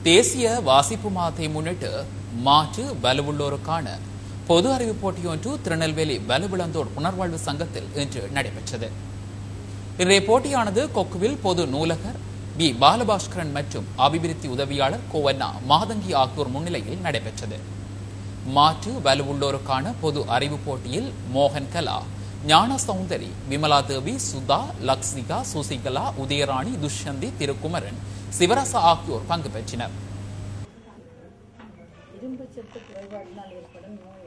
தேசிய வாசிப்பு மாதத்தை முன்னிட்டு மாற்று வலுவுள்ளோருக்கான பொது அறிவு போட்டியொன்று திருநெல்வேலி வலுவிழந்தோர் புனர்வாழ்வு சங்கத்தில் இன்று நடைபெற்றது இன்றைய போட்டியானது கொக்குவில் பொது நூலகர் பி பாலபாஸ்கரன் மற்றும் அபிவிருத்தி உதவியாளர் கோவண்ணா மாதங்கி ஆகியோர் முன்னிலையில் நடைபெற்றது மாற்று வலுவுள்ளோருக்கான பொது அறிவு போட்டியில் மோகன் கலா ஞான சௌந்தரி விமலா தேவி சுதா லக்ஷிகா சுசிகலா உதயராணி துஷ்யந்தி திருக்குமரன் சிவரசா ஆகியோர் பங்கு பெற்றனர் இரும்பு சத்து குறைபாட்டினால் ஏற்படும் நோய்